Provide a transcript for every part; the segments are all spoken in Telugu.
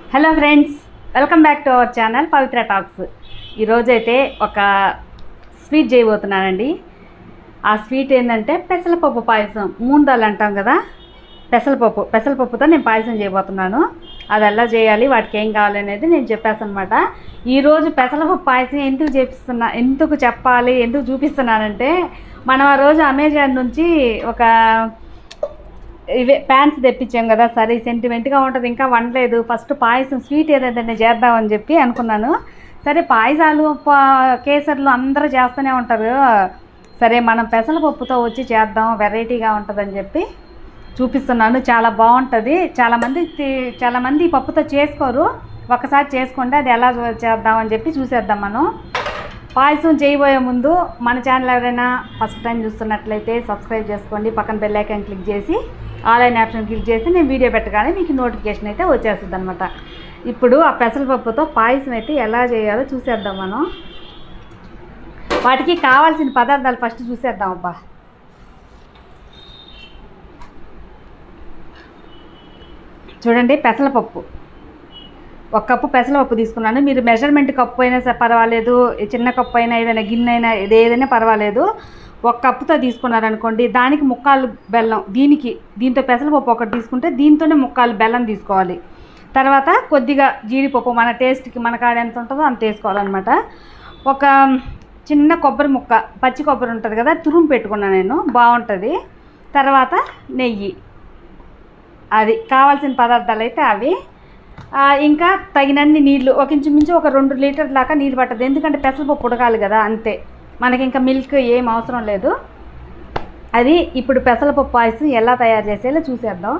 Hello friends welcome back to our channel Pavithra talks ఈరోజైతే ఒక స్వీట్ చేయబోతున్నానండి ఆ స్వీట్ ఏంటంటే పెసరపప్పు పాయసం మూందాలు అంటాం కదా పెసరపప్పు పెసరపప్పుతో నేను పాయసం చేయబోతున్నాను అది ఎలా చేయాలి వాటికి ఏం కావాలి అనేది నేను చెప్పేస్తాను అనమాట ఈరోజు పెసరపప్పు పాయసం ఎందుకు చేపిస్తున్నా ఎందుకు చెప్పాలి ఎందుకు చూపిస్తున్నానంటే మనం ఆ రోజు అమెజాన్ నుంచి ఒక ఇవే ప్యాంట్స్ తెప్పించాం కదా సరే సెంటిమెంట్గా ఉంటుంది ఇంకా వండలేదు ఫస్ట్ పాయసం స్వీట్ ఏదైతే చేద్దామని చెప్పి అనుకున్నాను సరే పాయసాలు పా- కేసర్లు అందరూ చేస్తూనే ఉంటారు సరే మనం పెసరపప్పుతో వచ్చి చేద్దాం వెరైటీగా ఉంటుందని చెప్పి చూపిస్తున్నాను చాలా బాగుంటుంది చాలామంది తి- చాలామంది ఈ పప్పుతో చేసుకోరు ఒకసారి చేసుకోండి అది ఎలా చేద్దామని చెప్పి చూసేద్దాం మనం పాయసం చేయబోయే ముందు మన ఛానల్ ఎవరైనా ఫస్ట్ టైం చూస్తున్నట్లయితే సబ్స్క్రైబ్ చేసుకోండి పక్కన బెల్ ఐకాన్ క్లిక్ చేసి ఆన్లైన్ ఆప్షన్ క్లిక్ చేసి నేను వీడియో పెట్టగానే మీకు నోటిఫికేషన్ అయితే వచ్చేస్తుంది అనమాట ఇప్పుడు ఆ పెసరపప్పుతో పాయసం అయితే ఎలా చేయాలో చూసేద్దాం మనం వాటికి కావాల్సిన పదార్థాలు ఫస్ట్ చూసేద్దాం అబ్బా చూడండి పెసరపప్పు ఒక కప్పు పెసరపప్పు తీసుకున్నాను మీరు మెజర్మెంట్ కప్పు అయినా సరే పర్వాలేదు చిన్న కప్పు అయినా ఏదైనా గిన్నె అయినా ఇది ఏదైనా పర్వాలేదు ఒక కప్పుతో తీసుకున్నారనుకోండి దానికి ముక్కాలు బెల్లం దీనికి దీంతో పెసరపప్పు ఒకటి తీసుకుంటే దీంతోనే ముక్కాలు బెల్లం తీసుకోవాలి తర్వాత కొద్దిగా జీడిపప్పు మన టేస్ట్కి మన కాడ ఎంత ఉంటుందో అంత వేసుకోవాలన్నమాట ఒక చిన్న కొబ్బరి ముక్క పచ్చి కొబ్బరి ఉంటుంది కదా తురుము పెట్టుకున్నాను నేను బాగుంటుంది తర్వాత నెయ్యి అది కావాల్సిన పదార్థాలు అయితే అవి ఆ, ఇంకా తగినన్ని నీళ్ళు ఒక ఇంచుమించు ఒక రెండు లీటర్ దాకా నీళ్ళు పట్టదు ఎందుకంటే పెసరపప్పు ఉడకాలి కదా అంతే మనకి ఇంకా మిల్క్ ఏం అవసరం లేదు అది ఇప్పుడు పెసరపప్పు పాయసం ఎలా తయారు చేసేలా చూసేద్దాం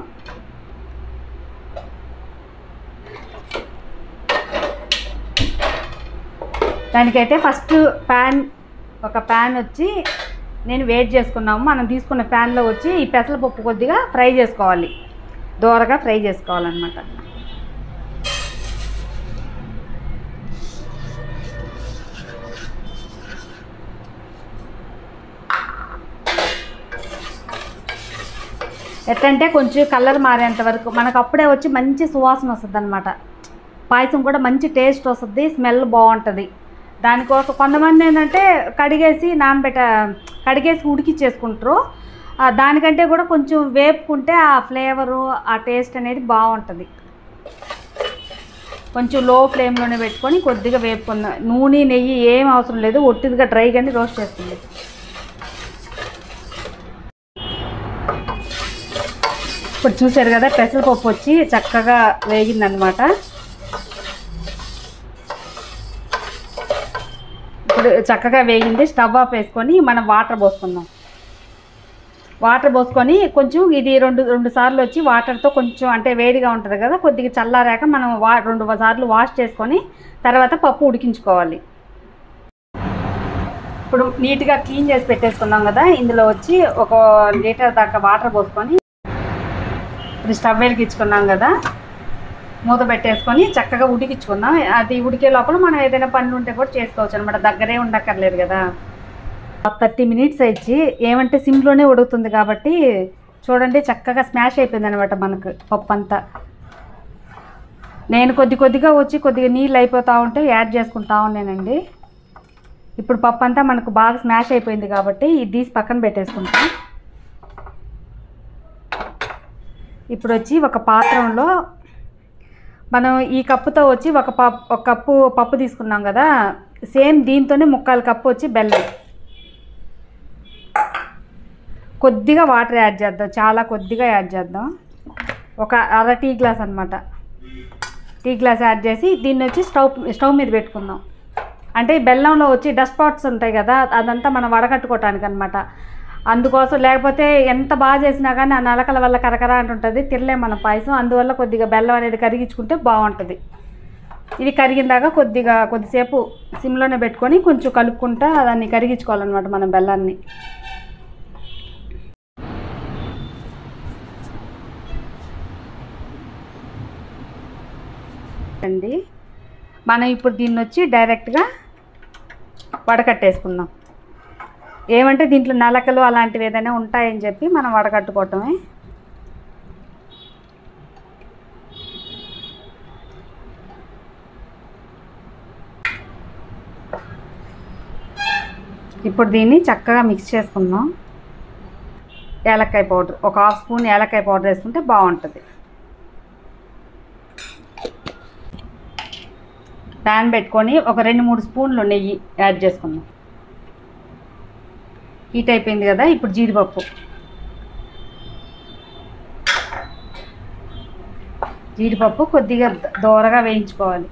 దానికైతే ఫస్ట్ ప్యాన్ ఒక ప్యాన్ వచ్చి నేను వేడి చేసుకున్నాము మనం తీసుకున్న ప్యాన్లో వచ్చి ఈ పెసరపప్పు కొద్దిగా ఫ్రై చేసుకోవాలి దోరగా ఫ్రై చేసుకోవాలన్నమాట ఎట్లంటే కొంచెం కలర్ మారేంత వరకు మనకు అప్పుడే వచ్చి మంచి సువాసన వస్తుంది అనమాట పాయసం కూడా మంచి టేస్ట్ వస్తుంది స్మెల్ బాగుంటుంది దానికోసం కొంతమంది ఏంటంటే కడిగేసి నానబెట్ట కడిగేసి ఉడికిచ్చేసుకుంటారు ఆ, దానికంటే కూడా కొంచెం వేపుకుంటే ఆ ఫ్లేవరు ఆ టేస్ట్ అనేది బాగుంటుంది కొంచెం లో ఫ్లేమ్లోనే పెట్టుకొని కొద్దిగా వేపుకుందాం నూనె నెయ్యి ఏం అవసరం లేదు ఒట్టిదిగా డ్రైగానే రోస్ట్ చేస్తుంది ఇప్పుడు చూసారు కదా పెసరపప్పు వచ్చి చక్కగా వేగిందనమాట ఇప్పుడు చక్కగా వేగింది స్టవ్ ఆఫ్ వేసుకొని మనం వాటర్ పోసుకుందాం వాటర్ పోసుకొని కొంచెం ఇది రెండు రెండు సార్లు వచ్చి వాటర్తో కొంచెం అంటే వేడిగా ఉంటుంది కదా కొద్దిగా చల్లారాక మనం వా రెండు సార్లు వాష్ చేసుకొని తర్వాత పప్పు ఉడికించుకోవాలి ఇప్పుడు నీట్గా క్లీన్ చేసి పెట్టేసుకున్నాం కదా ఇందులో వచ్చి ఒక లీటర్ దాకా వాటర్ పోసుకొని ఇప్పుడు స్టవ్ వెలిగించుకున్నాం కదా మూత పెట్టేసుకొని చక్కగా ఉడికించుకుందాం అది ఉడికే లోపల మనం ఏదైనా పనులు ఉంటే కూడా చేసుకోవచ్చు అనమాట దగ్గరే ఉండక్కర్లేదు కదా థర్టీ మినిట్స్ ఇచ్చి ఏమంటే సిమ్లోనే ఉడుకుతుంది కాబట్టి చూడండి చక్కగా స్మాష్ అయిపోయింది అనమాట మనకు పప్పు అంతా నేను కొద్ది కొద్దిగా వచ్చి కొద్దిగా నీళ్ళు అయిపోతూ ఉంటే యాడ్ చేసుకుంటా ఉన్నానండి ఇప్పుడు పప్పు అంతా మనకు బాగా స్మాష్ అయిపోయింది కాబట్టి ఇది తీసి పక్కన పెట్టేసుకుంటాం ఇప్పుడు వచ్చి ఒక పాత్రలో మనం ఈ కప్పుతో వచ్చి ఒక పప్పు ఒక కప్పు పప్పు తీసుకున్నాం కదా సేమ్ దీంతోనే ముక్కాలు కప్పు వచ్చి బెల్లం కొద్దిగా వాటర్ యాడ్ చేద్దాం చాలా కొద్దిగా యాడ్ చేద్దాం ఒక అర టీ గ్లాస్ అనమాట టీ గ్లాస్ యాడ్ చేసి దీన్ని వచ్చి స్టవ్ స్టవ్ మీద పెట్టుకుందాం అంటే ఈ బెల్లంలో వచ్చి డస్ట్ స్పాట్స్ ఉంటాయి కదా అదంతా మనం వడగట్టుకోవటానికి అనమాట అందుకోసం లేకపోతే ఎంత బాగా చేసినా కానీ ఆ నలకల వల్ల కరకర అంటుంటుంది తినలేం మనం పాయసం అందువల్ల కొద్దిగా బెల్లం అనేది కరిగించుకుంటే బాగుంటుంది ఇది కరిగిందాక కొద్దిగా కొద్దిసేపు సిమ్లోనే పెట్టుకొని కొంచెం కలుపుకుంటా దాన్ని కరిగించుకోవాలన్నమాట మనం బెల్లాన్ని అండి మనం ఇప్పుడు దీన్ని వచ్చి డైరెక్ట్గా వడకట్టేసుకుందాం ఏమంటే దీంట్లో నలకలు అలాంటివి ఏదైనా ఉంటాయని చెప్పి మనం వడకట్టుకోవటమే ఇప్పుడు దీన్ని చక్కగా మిక్స్ చేసుకుందాం ఏలక్కాయ పౌడర్ ఒక హాఫ్ స్పూన్ ఏలక్కాయ పౌడర్ వేసుకుంటే బాగుంటుంది ప్యాన్ పెట్టుకొని ఒక రెండు మూడు స్పూన్లు నెయ్యి యాడ్ చేసుకుందాం హీట్ అయిపోయింది కదా ఇప్పుడు జీడిపప్పు జీడిపప్పు కొద్దిగా దోరగా వేయించుకోవాలి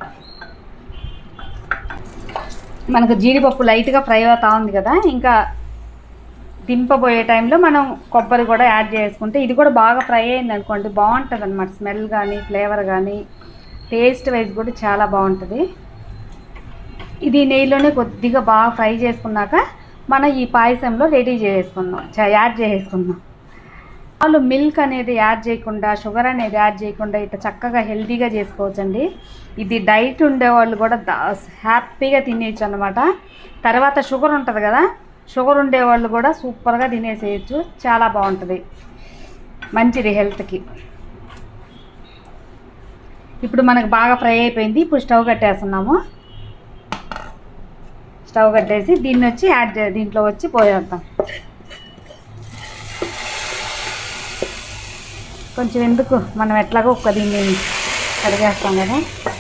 మనకు జీడిపప్పు లైట్గా ఫ్రై అవుతా ఉంది కదా ఇంకా దింపబోయే టైంలో మనం కొబ్బరి కూడా యాడ్ చేసుకుంటే ఇది కూడా బాగా ఫ్రై అయింది అనుకోండి బాగుంటుంది అనమాట స్మెల్ కానీ ఫ్లేవర్ కానీ టేస్ట్ వైజ్ కూడా చాలా బాగుంటుంది ఇది నెయ్యిలోనే కొద్దిగా బాగా ఫ్రై చేసుకున్నాక మనం ఈ పాయసంలో రెడీ చేసుకుందాం చ- యాడ్ చేసుకుందాం వాళ్ళు మిల్క్ అనేది యాడ్ చేయకుండా షుగర్ అనేది యాడ్ చేయకుండా ఇట్లా చక్కగా హెల్తీగా చేసుకోవచ్చండి ఇది డైట్ ఉండేవాళ్ళు కూడా దా- హ్యాపీగా తినేయచ్చు అనమాట తర్వాత షుగర్ ఉంటుంది కదా షుగర్ ఉండేవాళ్ళు కూడా సూపర్గా తినేసేయచ్చు చాలా బాగుంటుంది మంచిది హెల్త్కి ఇప్పుడు మనకు బాగా ఫ్రై అయిపోయింది ఇప్పుడు స్టవ్ కట్టేస్తున్నాము స్టవ్ కట్టేసి దీన్ని వచ్చి యాడ్ చే దీంట్లో వచ్చి పోయేద్దాం కొంచెం ఎందుకు మనం ఎట్లాగో ఒక్క దీన్ని కడిగేస్తాం కదా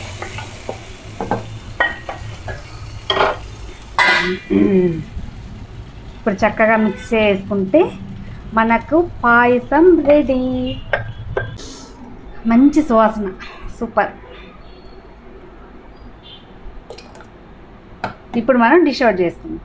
ఇప్పుడు చక్కగా మిక్స్ చేసుకుంటే మనకు పాయసం రెడీ మంచి సువాసన సూపర్ ఇప్పుడు మనం డిష్ అవుట్ చేసుకుందాం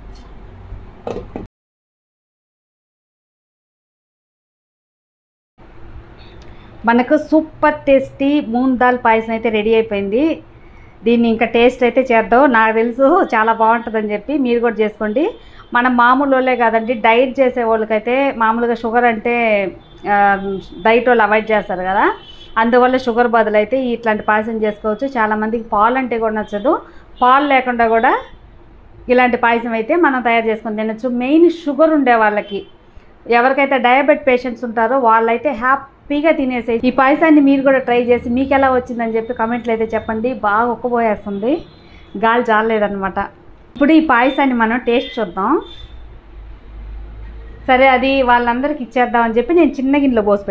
మనకు సూపర్ టేస్టీ మూన్ దాల్ పాయసం అయితే రెడీ అయిపోయింది దీన్ని ఇంకా టేస్ట్ అయితే చేద్దాం నాకు తెలుసు చాలా బాగుంటుందని చెప్పి మీరు కూడా చేసుకోండి మనం మామూలు వాళ్ళే కాదండి డైట్ చేసే వాళ్ళకైతే మామూలుగా షుగర్ అంటే ఆ, డైట్ వాళ్ళు అవాయిడ్ చేస్తారు కదా అందువల్ల షుగర్ బదులు అయితే ఇట్లాంటి పాయసం చేసుకోవచ్చు చాలామందికి పాలు అంటే కూడా నచ్చదు పాలు లేకుండా కూడా ఇలాంటి పాయసం అయితే మనం తయారు చేసుకొని తినచ్చు మెయిన్ షుగర్ ఉండే వాళ్ళకి ఎవరికైతే డయాబెట్ పేషెంట్స్ ఉంటారో వాళ్ళైతే హ్యాపీగా తినేసే ఈ పాయసాన్ని మీరు కూడా ట్రై చేసి మీకు ఎలా వచ్చిందని చెప్పి కమెంట్లు అయితే చెప్పండి బాగా ఒక్కబోయేస్తుంది గాలి జారలేదనమాట ఇప్పుడు ఈ పాయసాన్ని మనం టేస్ట్ చూద్దాం సరే అది వాళ్ళందరికి ఇచ్చేద్దాం అని చెప్పి నేను చిన్న గిన్నెలో పోసి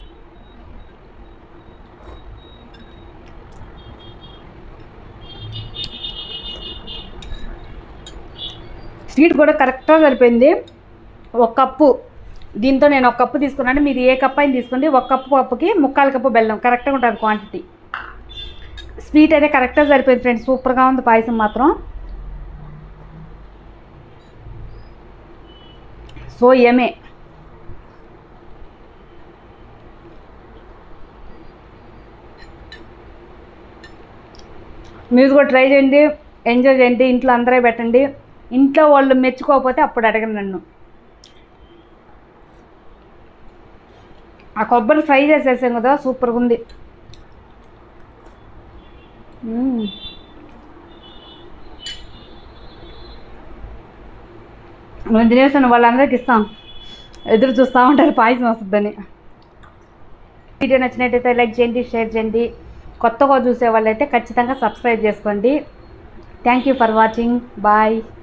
స్వీట్ కూడా కరెక్ట్గా సరిపోయింది ఒక కప్పు దీంతో నేను ఒక కప్పు తీసుకున్నాను మీరు ఏ కప్ అయినా తీసుకోండి ఒక కప్పు పప్పుకి ముక్కాలు కప్పు బెల్లం కరెక్ట్గా ఉంటుంది క్వాంటిటీ స్వీట్ అయితే కరెక్ట్గా సరిపోయింది ఫ్రెండ్స్ సూపర్గా ఉంది పాయసం మాత్రం సో ఏమే మీరు కూడా ట్రై చేయండి ఎంజాయ్ చేయండి ఇంట్లో అందరే పెట్టండి ఇంట్లో వాళ్ళు మెచ్చుకోకపోతే అప్పుడు అడగండి నన్ను ఆ కొబ్బరి ఫ్రై చేసేసాం కదా సూపర్గా ఉంది మ్మ్. మేము తినేసాను వాళ్ళందరికీ ఇస్తాం ఎదురు చూస్తూ ఉంటారు పాయసం వస్తుందని వీడియో నచ్చినట్టయితే లైక్ చేయండి షేర్ చేయండి కొత్తగా చూసే వాళ్ళైతే ఖచ్చితంగా సబ్స్క్రైబ్ చేసుకోండి thank you for watching bye